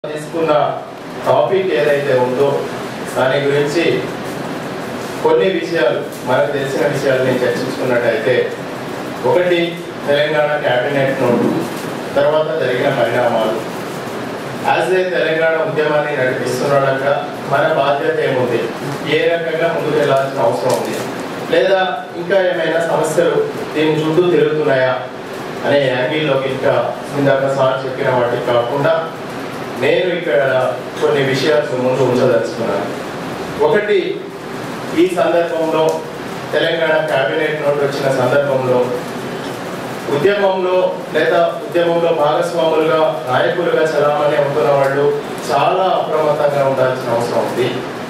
తీసుకున్న టాపిక్ ఏదైతే ఉందో దాని గురించి కొన్ని విషయాలు మనకు తెలిసిన విషయాలని చర్చించుకున్నట్టయితే ఒకటి తెలంగాణ క్యాబినెట్ నోటు తర్వాత జరిగిన పరిణామాలు యాజ్ ఏ తెలంగాణ ఉద్యమాన్ని నడిపిస్తున్నాడక మన బాధ్యత ఏముంది ఏ రకంగా ముందుకు వెళ్ళాల్సిన అవసరం ఉంది లేదా ఇంకా ఏమైనా సమస్యలు దీని చుట్టూ తిరుగుతున్నాయా అనే యాంగిల్లో ఇంకా ఇందాక సార్ చెప్పిన వాటికి కాకుండా నేను ఇక్కడ కొన్ని విషయాలు ముందు ఉంచదలుచుకున్నాను ఒకటి ఈ సందర్భంలో తెలంగాణ కేబినెట్ నోట్ వచ్చిన సందర్భంలో ఉద్యమంలో లేదా ఉద్యమంలో భాగస్వాములుగా నాయకులుగా చలామణి అవుతున్న వాళ్ళు చాలా అప్రమత్తంగా ఉండాల్సిన అవసరం ఉంది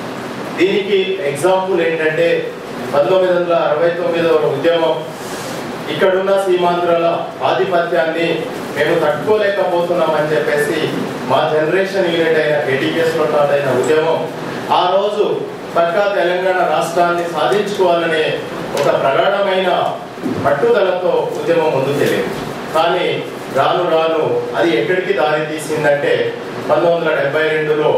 దీనికి ఎగ్జాంపుల్ ఏంటంటే పంతొమ్మిది వందల అరవై తొమ్మిదవ ఉద్యమం ఇక్కడున్న సీమాంధ్రుల ఆధిపత్యాన్ని మేము తట్టుకోలేకపోతున్నామని చెప్పేసి మా జనరేషన్ యూనిట్ అయిన కేటీపీఎస్ లో స్టార్ట్ అయిన ఉద్యమం ఆ రోజు పక్కా తెలంగాణ రాష్ట్రాన్ని సాధించుకోవాలనే ఒక ప్రగాఢమైన పట్టుదలతో ఉద్యమం ముందుకు వెళ్ళింది కానీ రాను రాను అది ఎక్కడికి దారి తీసిందంటే పంతొమ్మిది వందల డెబ్బై రెండులో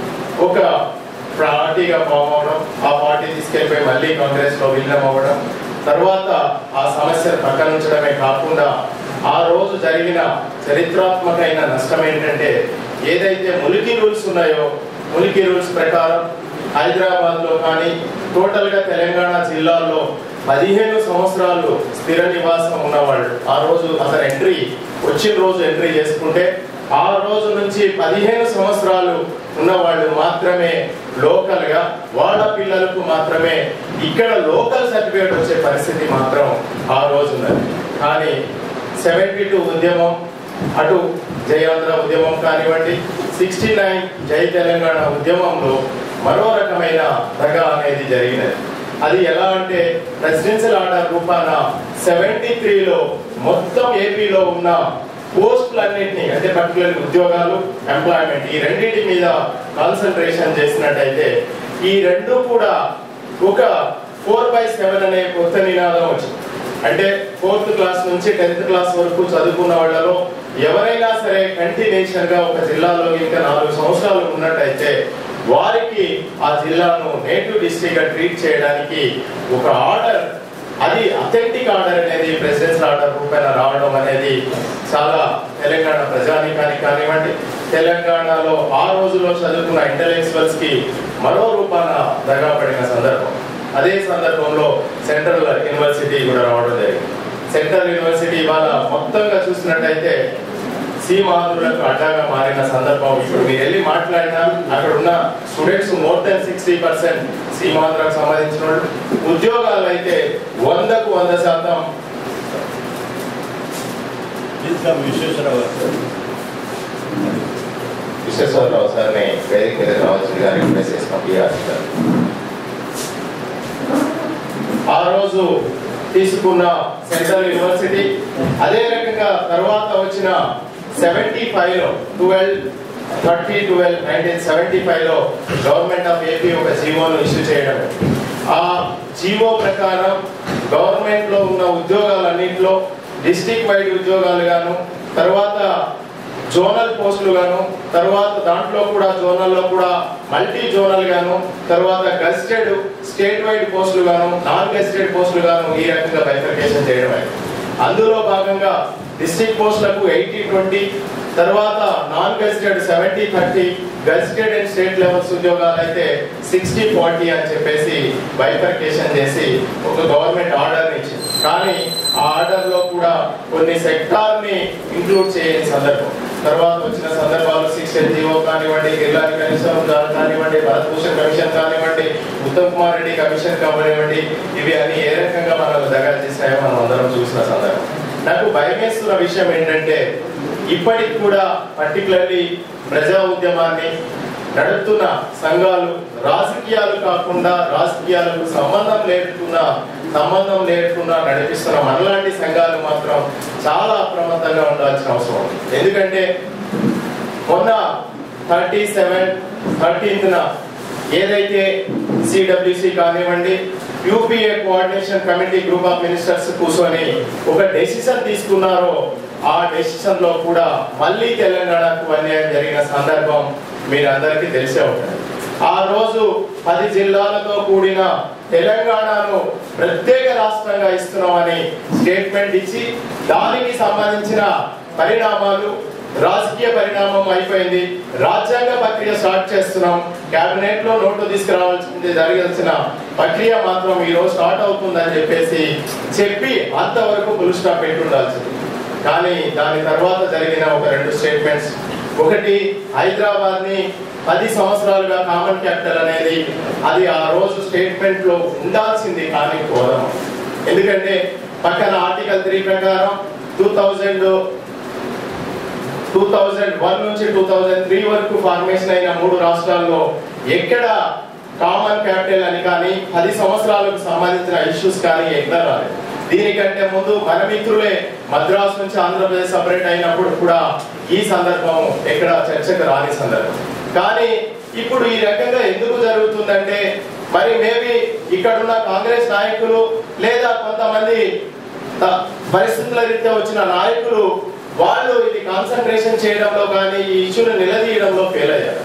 ఒక పార్టీగా ఫామ్ అవడం ఆ పార్టీ తీసుకెళ్ళిపోయి మళ్ళీ కాంగ్రెస్ లో విలీనం అవ్వడం తర్వాత ఆ సమస్యను పక్కన ఉంచడమే కాకుండా ఆ రోజు జరిగిన చరిత్రాత్మకమైన నష్టం ఏంటంటే ఏదైతే ములికి రూల్స్ ఉన్నాయో ములికి రూల్స్ ప్రకారం హైదరాబాద్ లో కానీ టోటల్ గా తెలంగాణ జిల్లాల్లో పదిహేను సంవత్సరాలు స్థిర నివాసం ఉన్నవాళ్ళు ఆ రోజు అతను ఎంట్రీ వచ్చిన రోజు ఎంట్రీ చేసుకుంటే ఆ రోజు నుంచి పదిహేను సంవత్సరాలు ఉన్నవాళ్ళు మాత్రమే లోకల్ గా వాళ్ళ పిల్లలకు మాత్రమే ఇక్కడ లోకల్ సర్టిఫికేట్ వచ్చే పరిస్థితి మాత్రం ఆ రోజు ఉన్నది కానీ సెవెంటీ టూ ఉద్యమం అటు జయాంధ్ర ఉద్యమం కానివ్వండి సిక్స్టీ నైన్ జై తెలంగాణ ఉద్యమంలో మరో రకమైన దగ అనేది జరిగినది అది ఎలా అంటే ప్రెసిడెన్షియల్ ఆర్డర్ రూపాన సెవెంటీ త్రీలో మొత్తం ఏపీలో ఉన్న పోస్టులన్నింటినీ అంటే పర్టికులర్ ఉద్యోగాలు ఎంప్లాయ్మెంట్ ఈ రెండింటి మీద కాన్సన్ట్రేషన్ చేసినట్టయితే ఈ రెండు కూడా ఒక ఫోర్ బై సెవెన్ అనే కొత్త నినాదం వచ్చింది అంటే ఫోర్త్ క్లాస్ నుంచి టెన్త్ క్లాస్ వరకు చదువుకున్న వాళ్ళలో ఎవరైనా సరే కంటిన్యూషన్ గా ఒక జిల్లాలో ఇంకా నాలుగు సంవత్సరాలు ఉన్నట్టయితే వారికి ఆ జిల్లాను నేటివ్ డిస్ట్రిక్ట్ గా ట్రీట్ చేయడానికి ఒక ఆర్డర్ అది అథెంటిక్ ఆర్డర్ అనేది ప్రెసిడెన్షియల్ ఆర్డర్ రూపాయన రావడం అనేది చాలా తెలంగాణ ప్రజానీకానికి కానివ్వండి తెలంగాణలో ఆ రోజుల్లో చదువుకున్న ఇంటలెక్చువల్స్ కి మరో రూపాన దగా పడిన సందర్భం అదే సందర్భంలో సెంట్రల్ యూనివర్సిటీ కూడా రావడం జరిగింది సెంట్రల్ యూనివర్సిటీ ఇవాళ మొత్తంగా చూసినట్టయితే సీమాంధ్రులకు అడ్డాగా మారిన సందర్భం ఇప్పుడు మీరు వెళ్ళి మాట్లాడినా అక్కడ ఉన్న students more than sixty percent సీమాంధ్రకు సంబంధించిన వాళ్ళు ఉద్యోగాలు అయితే వందకు వంద శాతం ఇంకా విశ్వేశ్వరరావు గారు విశ్వేశ్వరరావు సార్ని వేదిక మీద రావాల్సింది గారి మెసేజ్ పంపించారు ఆ రోజు తీసుకున్న సెంట్రల్ యూనివర్సిటీ అదే రకంగా తర్వాత వచ్చిన సెవెంటీ ఫైవ్ లో twelve thirty twelve nineteen seventy five లో గవర్నమెంట్ ఆఫ్ ఏపీ ఒక జీవోను ఇష్యూ చేయడం ఆ జీవో ప్రకారం గవర్నమెంట్ లో ఉన్న ఉద్యోగాలన్నింటిలో డిస్ట్రిక్ట్ వైడ్ ఉద్యోగాలు గాను తర్వాత జోనల్ పోస్టులు గాను తర్వాత దాంట్లో కూడా జోనల్లో కూడా మల్టీ జోనల్ గాను తర్వాత గెస్టెడ్ స్టేట్ వైడ్ పోస్టులు గాను నాన్ గెస్టెడ్ పోస్టులు గాను ఈ రకంగా బైఫర్కేషన్ చేయడం అయింది. అందులో భాగంగా డిస్ట్రిక్ట్ పోస్టులకు ఎయిటీ ట్వంటీ తర్వాత non gazetted seventy thirty gazetted and state levels ఉద్యోగాలు అయితే సిక్స్టీ ఫార్టీ అని చెప్పేసి బైఫర్కేషన్ చేసి ఒక గవర్నమెంట్ ఆర్డర్ ఇచ్చింది కానీ ఆ ఆర్డర్ లో కూడా కొన్ని సెక్టార్ ని ఇంక్లూడ్ చేయని సందర్భం తర్వాత వచ్చిన సందర్భాలు సిక్స్ ఎన్జిఓ కానివ్వండి గిర్లాని కమిషన్ కానివ్వండి భరతభూషణ్ కమిషన్ కానివ్వండి ఉత్తమ్ కుమార్ రెడ్డి కమిషన్ కానివ్వండి ఇవి అన్ని ఏ రకంగా మనకు దగ్గర చేసినాయో మనం అందరం చూసిన సందర్భం నాకు భయమేస్తున్న విషయం ఏంటంటే ఇప్పటికి కూడా పర్టికులర్లీ ప్రజా ఉద్యమాన్ని నడుపుతున్న సంఘాలు రాజకీయాలు కాకుండా రాజకీయాలకు సంబంధం లేకుండా సంబంధం లేకుండా నడిపిస్తున్న మనలాంటి సంఘాలు మాత్రం చాలా అప్రమత్తంగా ఉండాల్సిన అవసరం ఉంది ఎందుకంటే మొన్న థర్టీ సెవెన్ థర్టీన్త్న ఏదైతే సిడబ్ల్యూసి కానివ్వండి UPA coordination committee group of ministers కూర్చొని ఒక డెసిషన్ తీసుకున్నారో ఆ డెసిషన్ లో కూడా మళ్ళీ తెలంగాణకు అన్యాయం జరిగిన సందర్భం మీరందరికీ తెలిసే ఉంటుంది ఆ రోజు పది జిల్లాలతో కూడిన తెలంగాణను ప్రత్యేక రాష్ట్రంగా ఇస్తున్నామని స్టేట్మెంట్ ఇచ్చి దానికి సంబంధించిన పరిణామాలు రాజకీయ పరిణామం అయిపోయింది రాజ్యాంగ ప్రక్రియ స్టార్ట్ చేస్తున్నాం కేబినెట్ లో నోటు తీసుకురావాల్సింది జరగాల్సిన ప్రక్రియ మాత్రం ఈ రోజు స్టార్ట్ అవుతుందని చెప్పేసి చెప్పి అంతవరకు ఫుల్ స్టాప్ పెట్టి ఉండాల్సింది కానీ దాని తర్వాత జరిగిన ఒక రెండు స్టేట్మెంట్స్ ఒకటి హైదరాబాద్ ని పది సంవత్సరాలుగా కామన్ క్యాపిటల్ అనేది అది ఆ రోజు స్టేట్మెంట్ లో ఉండాల్సింది కానీ కోరం ఎందుకంటే పక్కన ఆర్టికల్ త్రీ ప్రకారం two thousand two thousand one నుంచి టూ థౌజండ్ త్రీ వరకు ఫార్మేషన్ అయిన మూడు రాష్ట్రాల్లో ఎక్కడ కామన్ క్యాపిటల్ అని కానీ పది సంవత్సరాలకు సంబంధించిన ఇష్యూస్ కానీ ఎక్కడ రాలేదు దీనికంటే ముందు మన మిత్రులే మద్రాసు నుంచి ఆంధ్రప్రదేశ్ సపరేట్ అయినప్పుడు కూడా ఈ సందర్భం ఎక్కడ చర్చకు రాని సందర్భం కానీ ఇప్పుడు ఈ రకంగా ఎందుకు జరుగుతుందంటే మరి మేబీ ఇక్కడున్న కాంగ్రెస్ నాయకులు లేదా కొంతమంది త- పరిస్థితుల రీత్యా వచ్చిన నాయకులు వాళ్ళు ఇది కాన్సన్ట్రేషన్ చేయడంలో కానీ ఈ ఇష్యూను నిలదీయడంలో ఫెయిల్ అయ్యారు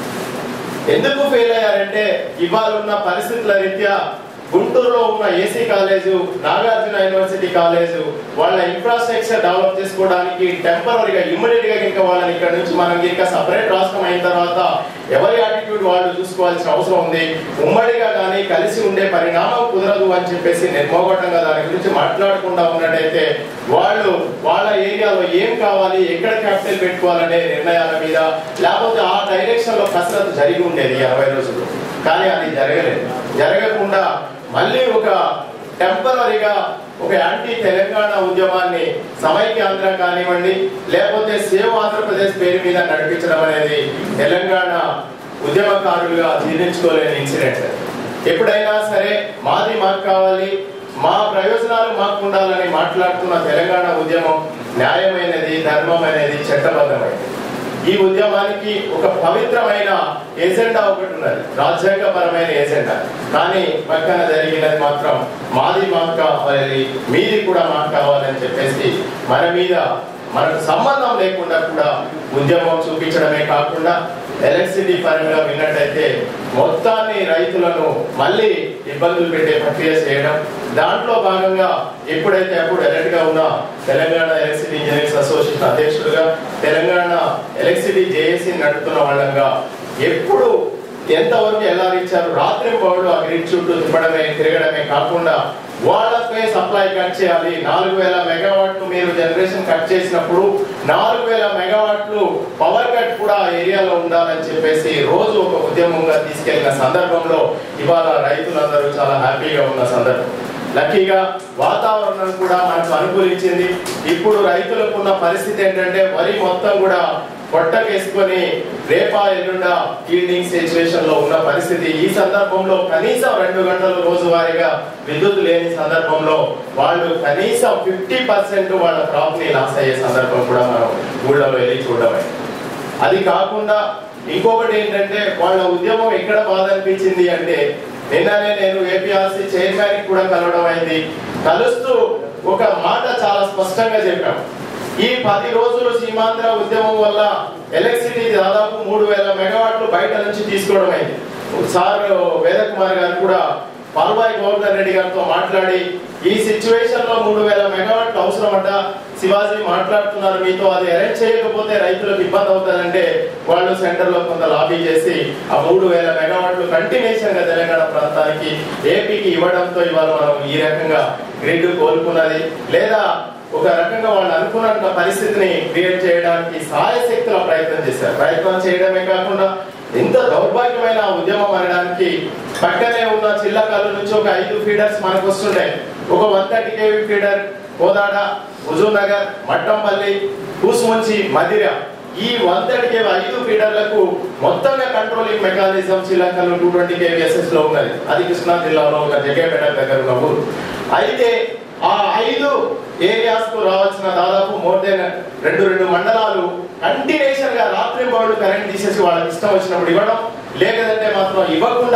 ఎందుకు ఫెయిల్ అయ్యారంటే ఇవాళ ఉన్న పరిస్థితుల రీత్యా గుంటూరులో ఉన్న AC college Nagarjuna university college వాళ్ళ ఇన్ఫ్రాస్ట్రక్చర్ డెవలప్ చేసుకోవడానికి టెంపరీగా ఇమ్మీడియట్ గా ఇంకా వాళ్ళని ఇక్కడ నుంచి మనం ఇంకా సపరేట్ రాష్ట్రం అయిన తర్వాత ఎవరి యాటిట్యూడ్ వాళ్ళు చూసుకోవాల్సిన అవసరం ఉంది ఉమ్మడిగా కానీ కలిసి ఉండే పరిణామం కుదరదు అని చెప్పేసి నిర్మోగటంగా దాని గురించి మాట్లాడకుండా ఉన్నట్టయితే వాళ్ళు వాళ్ళ ఏరియాలో ఏం కావాలి ఎక్కడ క్యాపిటల్ పెట్టుకోవాలనే నిర్ణయాల మీద లేకపోతే ఆ డైరెక్షన్ లో కసరత్తు జరిగి ఉండేది ఈ అరవై రోజులు కానీ అది జరగలేదు జరగకుండా మళ్ళీ ఒక టెంపరీగా ఒక యాంటీ తెలంగాణ ఉద్యమాన్ని సమైక్యాంధ్ర కానివ్వండి లేకపోతే సేవ్ ఆంధ్రప్రదేశ్ పేరు మీద నడిపించడం అనేది తెలంగాణ ఉద్యమకారులుగా జీర్ణించుకోలేని ఇన్సిడెంట్ ఎప్పుడైనా సరే మాది మాకు కావాలి మా ప్రయోజనాలు మాకు ఉండాలని మాట్లాడుతున్న తెలంగాణ ఉద్యమం న్యాయమైనది ధర్మమైనది చట్టబద్ధమైనది ఈ ఉద్యమానికి ఒక పవిత్రమైన ఎజెండా ఒకటి ఉన్నది రాజ్యాంగపరమైన ఎజెండా కానీ పక్కన జరిగినది మాత్రం మాది మాకు కావాలి మీది కూడా మాకు కావాలని చెప్పేసి మన మీద మనకు సంబంధం లేకుండా కూడా ఉద్యమం చూపించడమే కాకుండా ఎలక్ట్రిసిటీ పరంగా విన్నట్టయితే మొత్తాన్ని రైతులను మళ్ళీ ఇబ్బందులు పెట్టే ప్రక్రియ చేయడం దాంట్లో భాగంగా ఎప్పుడైతే అప్పుడు ఎలర్ట్ గా ఉన్న తెలంగాణ ఎలక్ట్రిసిటీ ఇంజనీర్స్ అసోసియేషన్ అధ్యక్షుడుగా తెలంగాణ ఎలక్ట్రిసిటీ జేఏసీ నడుపుతున్న వాళ్ళంగా ఎప్పుడు ఎంతవరకు ఎలా ఇచ్చారు రాత్రి పౌరులు ఆ గ్రిడ్ చుట్టూ తిప్పడమే తిరగడమే కాకుండా వాళ్ళపై సప్లై కట్ చేయాలి నాలుగు వేల మెగావాట్లు మీరు జనరేషన్ కట్ చేసినప్పుడు నాలుగు వేల మెగావాట్లు పవర్ కట్ కూడా ఆ ఏరియాలో ఉండాలని చెప్పేసి రోజు ఒక ఉద్యమంగా తీసుకెళ్లిన సందర్భంలో ఇవాళ రైతులందరూ చాలా హ్యాపీగా ఉన్న సందర్భం లక్కీగా వాతావరణం కూడా మనకు అనుకూలించింది ఇప్పుడు రైతులకు ఉన్న పరిస్థితి ఏంటంటే వరి మొత్తం కూడా పొట్టకేసుకొని రేపా ఎల్లుండ ఈల్డింగ్ సిచ్యువేషన్ లో ఉన్న పరిస్థితి ఈ సందర్భంలో కనీసం రెండు గంటలు రోజువారీగా విద్యుత్ లేని సందర్భంలో వాళ్ళు కనీసం ఫిఫ్టీ పర్సెంట్ వాళ్ళ క్రాప్ ని లాస్ అయ్యే సందర్భం కూడా మనం ఊళ్ళో వెళ్ళి చూడడమే అది కాకుండా ఇంకొకటి ఏంటంటే వాళ్ళ ఉద్యమం ఎక్కడ బాధ అనిపించింది అంటే నిన్ననే నేను ఏపీఆర్సీ చైర్మన్ కూడా కలవడం అయింది కలుస్తూ ఒక మాట చాలా స్పష్టంగా చెప్పాం ఈ పది రోజులు సీమాంధ్ర ఉద్యమం వల్ల ఎలక్ట్రిసిటీ దాదాపు మూడు వేల మెగావాట్లు బయట నుంచి తీసుకోవడం అయింది సార్ వేదకుమార్ గారు కూడా పాల్వాయి గోవర్ధన్ రెడ్డి గారితో మాట్లాడి ఈ సిచ్యువేషన్ లో మూడు వేల మెగావాట్లు అవసరమట శివాజీ మాట్లాడుతున్నారు మీతో అది అరేంజ్ చేయకపోతే రైతులకు ఇబ్బంది అవుతుందంటే వాళ్ళు సెంటర్ లో కొంత లాబీ చేసి ఆ మూడు వేల మెగావాట్లు కంటిన్యూషన్ గా తెలంగాణ ప్రాంతానికి ఏపీకి ఇవ్వడంతో ఇవాళ మనం ఈ రకంగా గ్రిడ్ కోలుకున్నది లేదా ఒక రకంగా వాళ్ళు అనుకున్న పరిస్థితిని క్రియేట్ చేయడానికి సాయశక్తుల ప్రయత్నం చేశారు ప్రయత్నం చేయడమే కాకుండా ఎంత దౌర్భాగ్యమైన ఉద్యమం అనడానికి పక్కనే ఉన్న చిల్లకల్లు నుంచి ఒక ఐదు ఫీడర్స్ మనకు వస్తుండే ఒక one thirty KV feeder Kodada Huzurnagar Mattampalli Kusumanchi Madhira ఈ వన్ థర్టీ కేవీ ఐదు ఫీడర్లకు మొత్తంగా controlling mechanism Chillakallu two twenty KVSS లో ఉన్నది అది కృష్ణా జిల్లాలో ఒక జగేపేట దగ్గర ఉన్న ఊరు అయితే ఆ ఐదు ఏరియాస్ కు రావాల్సిన దాదాపు మోర్ దెన్ రెండు రెండు మండలాలు కంటిన్యూషన్ గా రాత్రి బౌళ్ళు కరెంట్ తీసేసి వాళ్ళకి ఇష్టం వచ్చినప్పుడు ఇవ్వడం లేదంటే మాత్రం ఇవ్వకుండా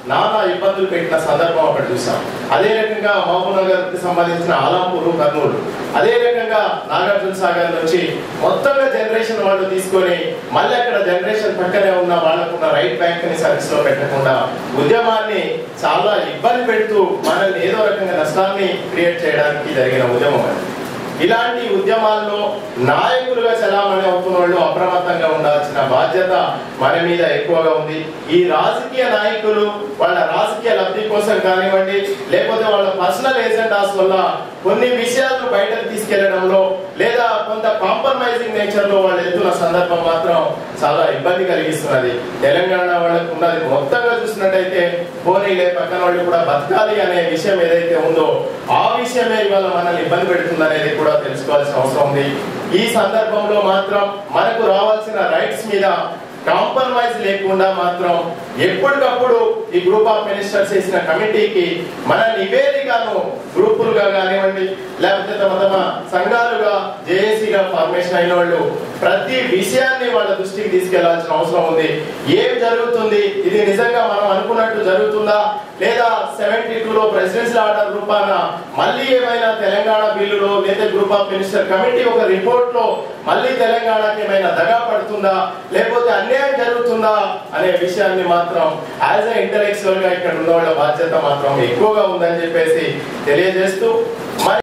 నానా ఇబ్బందులు పెట్టిన సందర్భం అక్కడ చూసాం అదే రకంగా మహబూబ్ నగర్ కి సంబంధించిన ఆలంపూర్ కర్నూలు అదే రకంగా నాగార్జున సాగర్ నుంచి మొత్తంగా జనరేషన్ వాళ్ళు తీసుకొని మళ్ళీ అక్కడ జనరేషన్ పక్కనే ఉన్న వాళ్ళకున్న రైట్ బ్యాంక్ ని సర్వీస్ లో పెట్టకుండా ఉద్యమాన్ని చాలా ఇబ్బంది పెడుతూ మనల్ని ఏదో రకంగా నష్టాన్ని క్రియేట్ చేయడానికి జరిగిన ఉద్యమం అది ఇలాంటి ఉద్యమాల్లో నాయకులుగా చలామణి అవుతున్న వాళ్ళు అప్రమత్తంగా ఉండాల్సిన బాధ్యత మన మీద ఎక్కువగా ఉంది ఈ రాజకీయ నాయకులు వాళ్ళ రాజకీయ లబ్ధి కోసం కానివ్వండి లేకపోతే వాళ్ళ పర్సనల్ ఏజెండాస్ వల్ల కొన్ని విషయాలను బయటకు తీసుకెళ్లడంలో లేదా కొంత కాంప్రమైజింగ్ నేచర్ లో వాళ్ళు వెళ్తున్న సందర్భం మాత్రం చాలా ఇబ్బంది కలిగిస్తున్నది తెలంగాణ వాళ్ళకు ఉన్నది మొత్తంగా చూసినట్టయితే పోనీలే పక్కన వాళ్ళు కూడా బతకాలి అనే విషయం ఏదైతే ఉందో ఆ విషయమే ఇవాళ మనల్ని ఇబ్బంది పెడుతుంది అనేది కూడా తెలుసుకోవాల్సిన అవసరం ఉంది ఈ సందర్భంలో మాత్రం మనకు రావాల్సిన రైట్స్ మీద కాంప్రమైజ్ లేకుండా మాత్రం ఎప్పటికప్పుడు ఈ గ్రూప్ ఆఫ్ మినిస్టర్స్ చేసిన కమిటీకి మన నివేదికను గ్రూపులుగా కానివ్వండి లేకపోతే తమ తమ సంఘాలుగా జేఏసీగా ఫార్మేషన్ అయిన వాళ్ళు ప్రతి విషయాన్ని వాళ్ళ దృష్టికి తీసుకెళ్లాల్సిన అవసరం ఉంది ఏం జరుగుతుంది ఇది నిజంగా మనం అనుకున్నట్టు జరుగుతుందా లేదా సెవెంటీ టూ లో ప్రెసిడెన్షియల్ ఆర్డర్ రూపాన మళ్ళీ ఏమైనా తెలంగాణ బిల్లులో లేదా గ్రూప్ ఆఫ్ మినిస్టర్ కమిటీ ఒక రిపోర్ట్ లో మళ్ళీ తెలంగాణకి ఏమైనా దగా పడుతుందా లేకపోతే అన్యాయం జరుగుతుందా అనే విషయాన్ని మాత్రం యాజ్ ఎ ఇంటలెక్చువల్ గా ఇక్కడ ఉన్న వాళ్ళ బాధ్యత మాత్రం ఎక్కువగా ఉందని చెప్పేసి తెలియజేస్తూ మరి